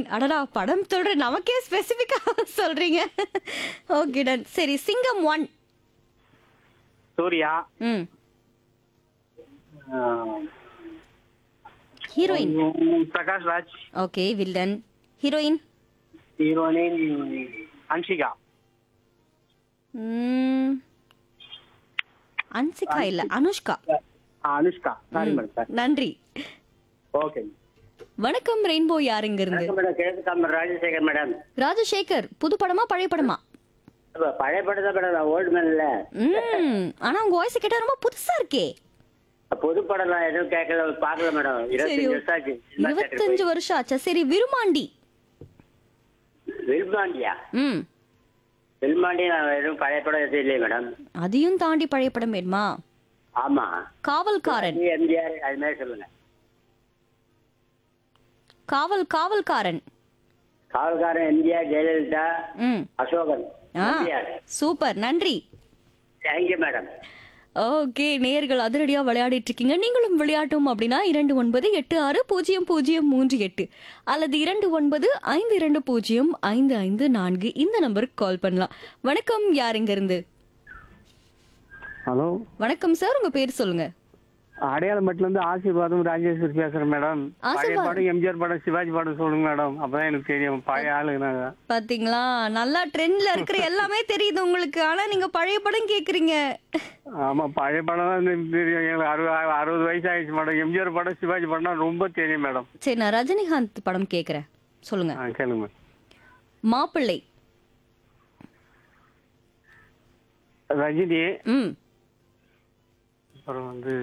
Heroine அடடா படம் சொல்ற நமக்கே ஸ்பெசிஃபிக்கா சொல்றீங்க ஓகே டன் சரி சிங்கம் ஒன் சூர்யா ம் ஆஹ், ஹீரோயின் உம், Prakash Raj okay villain heroine heroine Anshika ம், அன்சிகா இல்ல அனுஷ்கா ஆஹ், அனுஷ்கா சாரி மேடம் சார் நன்றி ஓகே வணக்கம் ரெயின்போ யாருங்க இருந்து மேடம் கிழக்கு தாமர் ராஜசேகர் மேடம் ராஜசேகர் புது படமா பழைய படமா அப்ப பழைய படம் தான் மேடம் ஓல்டு மேன்ல ம் ஆனா உங்க வாய்ஸ் கேட்டா ரொம்ப புதுசா இருக்கே பொது படம் நான் எதுவும் கேட்கல பார்க்கல மேடம் சரி இருபத்தஞ்சு வருஷம் ஆச்சு இருபத்தஞ்சு வருஷம் ஆச்சா சரி விருமாண்டி வெல்மாண்டியா ம் வெல்மாண்டி நான் எதுவும் பழைய படம் எதுவும் இல்லையே மேடம் அதையும் தாண்டி பழைய படம் வேணுமா ஆமா காவல்காரன் எம்ஜிஆர் அது மாதிரி சொல்லுங்க காவல் காவல்காரன் காவல்காரன் எம்ஜிஆர் ஜெயலலிதா ம் அசோகன் ஆ எம்ஜிஆர் சூப்பர் நன்றி தேங்க்யூ மேடம் ஓகே நேயர்கள் அதிரடியா விளையாடிட்டு இருக்கீங்க நீங்களும் விளையாட்டும் அப்படின்னா இரண்டு ஒன்பது எட்டு ஆறு பூஜ்ஜியம் பூஜ்ஜியம் மூன்று எட்டு அல்லது இரண்டு ஒன்பது ஐந்து இரண்டு பூஜ்ஜியம் ஐந்து ஐந்து நான்கு இந்த நம்பருக்கு கால் பண்ணலாம் வணக்கம் யார் இங்க இருந்து ஹலோ வணக்கம் சார் உங்க பேர் சொல்லுங்க அடையாளம்பட்டில இருந்து ஆசீர்வாதம் ராஜேஸ்வரி பேசுறேன் மேடம் பழைய ஆசீர்வாதம். படம் எம்ஜிஆர் படம் சிவாஜி படம் சொல்லுங்க மேடம் அப்பதான் எனக்கு தெரியும் பழைய ஆளுங்க நாங்க பாத்தீங்களா நல்லா ட்ரெண்ட்ல இருக்கிற எல்லாமே தெரியுது உங்களுக்கு ஆனா நீங்க பழைய படம் கேக்குறீங்க ஆமா பழைய படம் தான் எனக்கு தெரியும் எங்களுக்கு அறுபது அறுபது வயசு ஆயிடுச்சு மேடம் எம்ஜிஆர் படம் சிவாஜி படம் ரொம்ப தெரியும் மேடம் சரி நான் ரஜினிகாந்த் படம் கேக்குறேன் சொல்லுங்க ஆ கேளுங்க மாப்பிள்ளை ரஜினி ம் அப்புறம் வந்து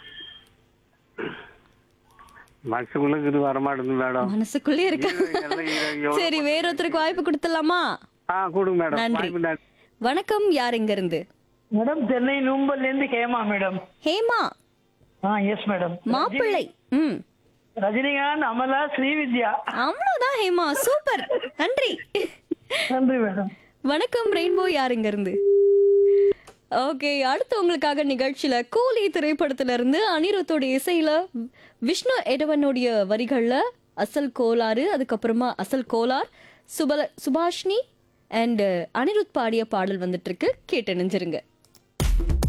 மனசுக்குள்ள இது வரமாட்டேங்குது மேடம் மனசுக்குள்ளே இருக்கு எல்லாம் ஹீரோ- எவ்வளவு சரி வேறொருத்தருக்கு வாய்ப்பு கொடுத்துடலாமா ஆ கொடுங்க மேடம் நன்றி. வாய்ப்பு நன்றி. வணக்கம் யார் இங்க இருந்து மேடம் சென்னை நூம்பல்ல இருந்து ஹேமா மேடம் ஹேமா ஆ எஸ் மேடம் மாப்பிள்ளை ம் ரஜினிகாந்த் அமலா ஸ்ரீவித்யா அவ்வளவுதான் ஹேமா சூப்பர் நன்றி நன்றி மேடம் வணக்கம் ரெயின்போ யார் இங்க இருந்து ஓகே அடுத்து உங்களுக்காக நிகழ்ச்சியில கூலி திரைப்படத்துல இருந்து அனிருத்தோட இசையில விஷ்ணு எடவனுடைய வரிகள்ல அசல் கோளாறு அதுக்கப்புறமா அசல் கோலார் சுபல சுபாஷினி அண்ட் அனிருத் பாடிய பாடல் வந்துட்டு இருக்கு கேட்டு நினைஞ்சிருங்க